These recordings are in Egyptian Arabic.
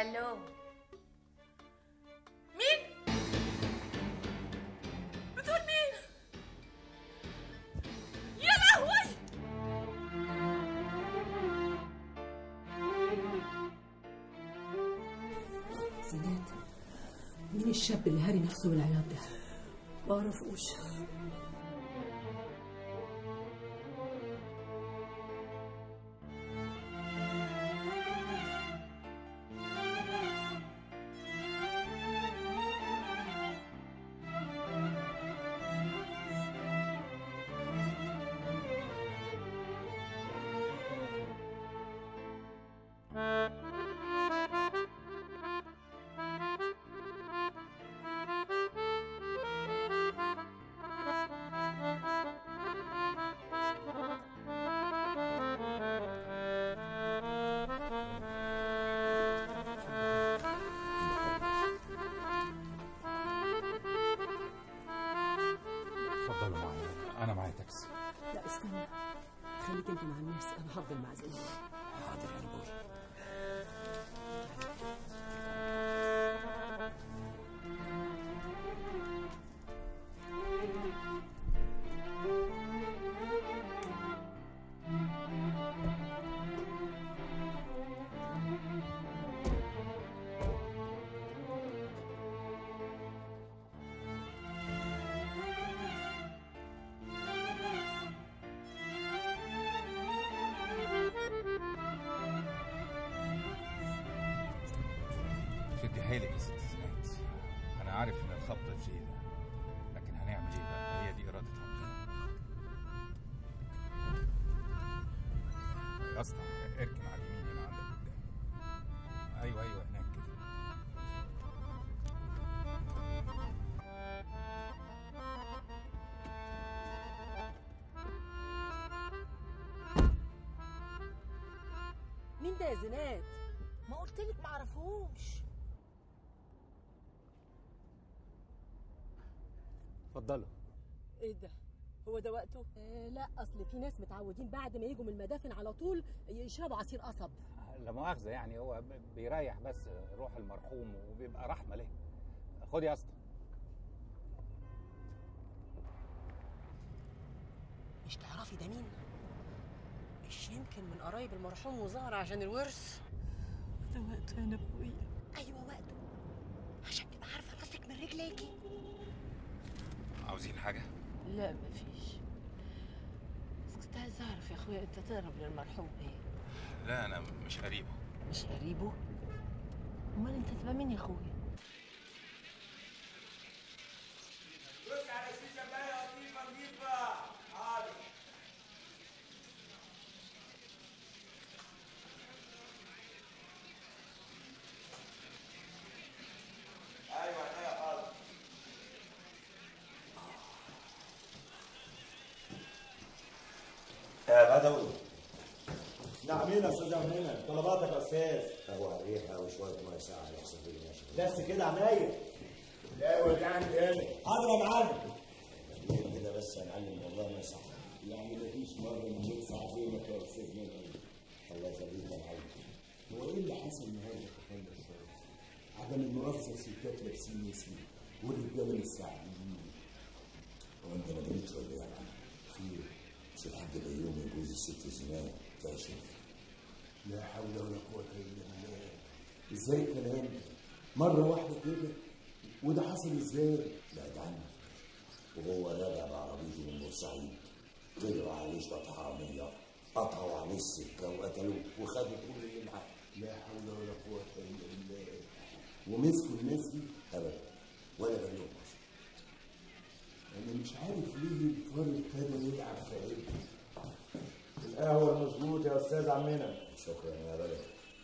الو مين بتقول مين يا لهوي زينات مين الشاب اللي هاري نفسه بالعياط ده؟ ما اعرفوش اتفضلوا معايا انا معايا تاكسي لا استنى خليك انت مع الناس انا هفضل مع زينات حاضر يا نبوي شدي حيلك يا ست زينات انا عارف ان الخبطه شديده لكن هنعمل ايه بقى هي دي اراده ربنا يا اسطى اركن على اليمين هنا عندك قدام ايوه ايوه هناك كده مين ده يا زينات؟ ما قلت لك ما اعرفوش اتفضلوا ايه ده؟ هو ده وقته؟ آه لا اصل في ناس متعودين بعد ما يجوا من المدافن على طول يشربوا عصير قصب لا مؤاخذه يعني هو ب- بيريح بس روح المرحوم وبيبقى رحمه ليه خد يا اسطى مش تعرفي ده مين مش يمكن من قرايب المرحوم وظهر عشان الورث ده وقته يا نبوية ايوه وقته عشان تبقى عارفه راسك من رجليكي عاوزين حاجه لا مفيش بس كنت عايز اعرف يا اخويا انت تقرب للمرحوم ايه لا انا مش قريبه مش قريبه امال انت تبقى مين يا اخويا بص على الشيشه بقى لطيفه نظيفه حاضر ايوه ايوه حاضر يا بدوي نعمين يا استاذ عمنا طلباتك يا استاذ ابو ريحه وشويه ميه ساقعه يحسب لي ماشي بس كده عمايل لا ولعني تاني حاضر يا معلم كده بس يا معلم والله ما صح يعني مفيش مره من يدفع زينك يا استاذ منى الله يخليك يا معلم هو ايه اللي حصل النهارده في خير الشرف؟ عدم المؤاخذه ستات لابسين اسمي والرجاله مستعجلين هو انت ما جريتش ولا ايه يا معلم؟ خير مش الحاج بيوم يجوز الست زمان فاشل لا حول ولا قوه الا بالله ازاي الكلام ده؟ مره واحده كده وده حصل ازاي؟ بعد عنه وهو راجع بعربيته من بورسعيد طلعوا عليه شويه حراميه قطعوا عليه السكه وقتلوه وخدوا كل اللي معاه لا حول ولا قوه الا بالله ومسكوا الناس دي ابدا ولا بلوم انا مش عارف ليه الفار ابتدى يلعب في عيني القهوه مظبوط يا استاذ عمنا شكرا يا بلد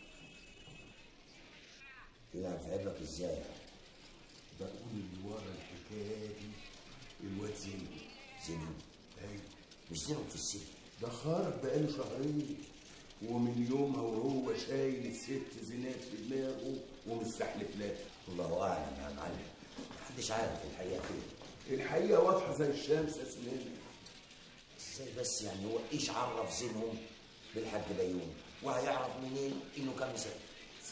تلعب في عبلك ازاي بقول اللي ورا الحكايه دي الواد زين زين ايوه مش زينهم في السجن ده خارج بقاله شهرين ومن يومها وهو شايل الست زينات في دماغه ومستحلف لها الله اعلم يا معلم محدش عارف الحقيقه فين الحقيقه واضحه زي الشمس يا سنان ازاي بس يعني هو ايش عرف زينهم بالحاج بيوم وهيعرف منين انه كان مسافر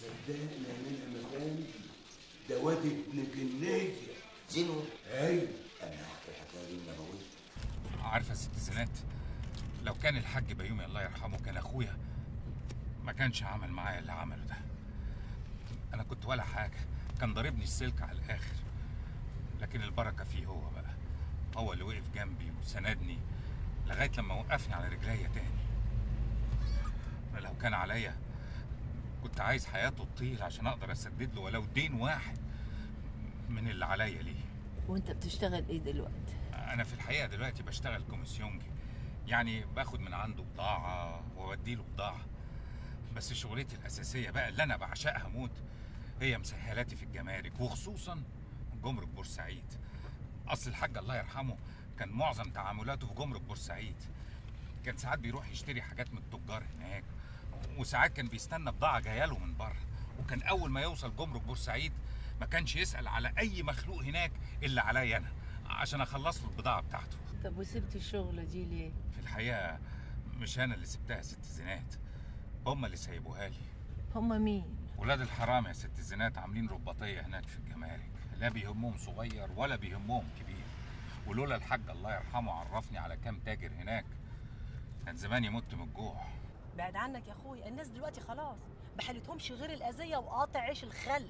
صدقني يا نعم افندي ده واد ابن جنيه زينو ايوه انا هحكي الحكايه دي النبويه عارفه يا ست زينات لو كان الحاج بيومي الله يرحمه كان اخويا ما كانش عمل معايا اللي عمله ده انا كنت ولا حاجه كان ضاربني السلك على الاخر لكن البركه فيه هو بقى هو اللي وقف جنبي وسندني لغايه لما وقفني على رجليا تاني أنا لو كان عليا كنت عايز حياته تطيل عشان اقدر اسدد له ولو دين واحد من اللي عليا ليه وانت بتشتغل ايه دلوقتي انا في الحقيقه دلوقتي بشتغل كوميسيونجي يعني باخد من عنده بضاعه واودي له بضاعه بس شغلتي الاساسيه بقى اللي انا بعشقها موت هي مسهلاتي في الجمارك وخصوصا جمرك بورسعيد اصل الحاج الله يرحمه كان معظم تعاملاته في جمرك بورسعيد كان ساعات بيروح يشتري حاجات من التجار هناك وساعات كان بيستنى بضاعه جايه له من بره وكان اول ما يوصل جمرك بورسعيد ما كانش يسال على اي مخلوق هناك الا عليا انا عشان اخلص له البضاعه بتاعته طب وسبت الشغلة دي ليه في الحقيقه مش انا اللي سبتها يا ست زينات هم اللي سايبوها لي هما مين ولاد الحرام يا ست زينات عاملين رباطيه هناك في الجمارك لا بيهمهم صغير ولا بيهمهم كبير ولولا الحاج الله يرحمه عرفني على كام تاجر هناك كان زماني مت من الجوع بعد عنك يا اخويا الناس دلوقتي خلاص ما حلتهمش غير الاذيه وقاطع عيش الخل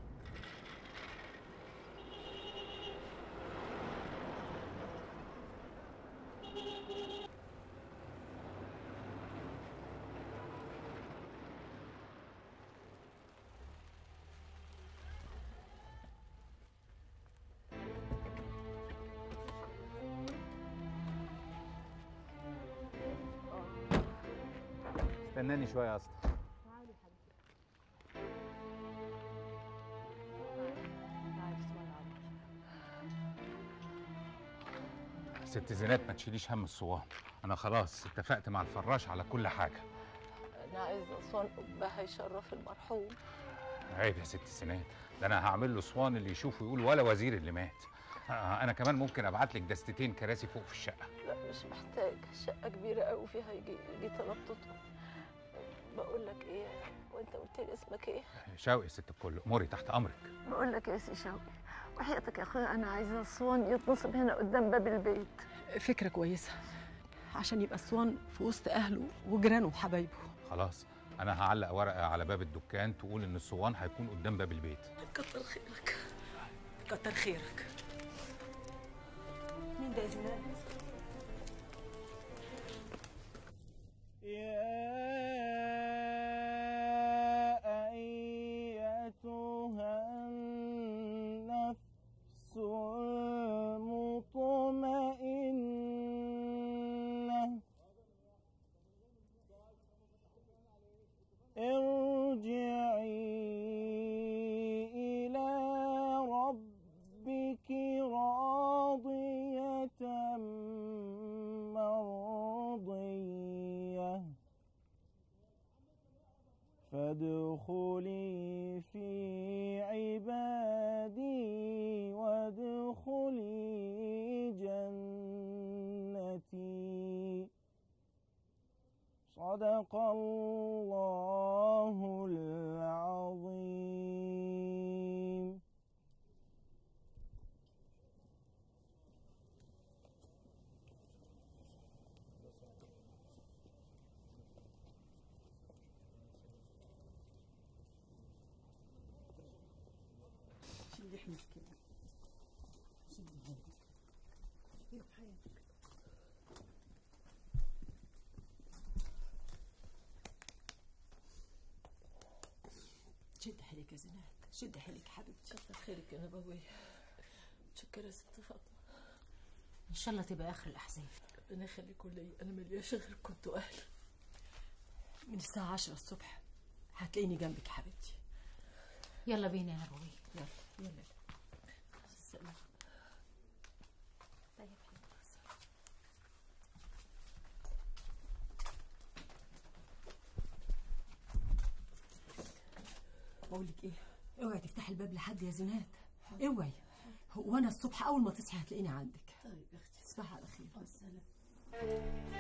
استناني شويه يا اسطى ست زينات ما تشيليش هم الصوان انا خلاص اتفقت مع الفراش على كل حاجه انا عايزة اسوان قبها يشرف المرحوم عيب يا ست زينات ده انا هعمل له صوان اللي يشوفه يقول ولا وزير اللي مات آه، انا كمان ممكن ابعت لك دستتين كراسي فوق في الشقه لا مش محتاج شقة كبيرة قوي فيها يجي يجي تلات اطقم بقول لك ايه وانت قلت لي اسمك ايه شوقي يا ست الكل اموري تحت امرك بقول لك يا سي شوقي وحياتك يا اخويا انا عايزة اسوان يتنصب هنا قدام باب البيت فكرة كويسة عشان يبقى اسوان في وسط اهله وجيرانه وحبايبه خلاص انا هعلق ورقه على باب الدكان تقول ان الصوان هيكون قدام باب البيت كتر خيرك كتر خيرك مين ده يا زينات يا أيتها النفس المطمئنة ارجعي إلى ربك راضية مرضية فادخلي في عبادي وادخلي جنتي صدق الله العظيم شيل احنا كده شيل حياتك يلا حياتك شد حيلك يا زينات شد حيلك يا حبيبتي كتر خيرك يا نبوية متشكرة يا ست فاطمة ان شاء الله تبقى اخر الاحزان ربنا يخليكم ليا انا ملياش غير كنتوا اهل من الساعة 10 الصبح هتلاقيني جنبك يا حبيبتي يلا بينا يا نبوي يلا يلا السلام بقول لك ايه اوعي تفتحي الباب لحد يا زينات اوعي هو انا الصبح اول ما تصحي هتلاقيني عندك طيب يا اختي تصبحي على خير مع السلامة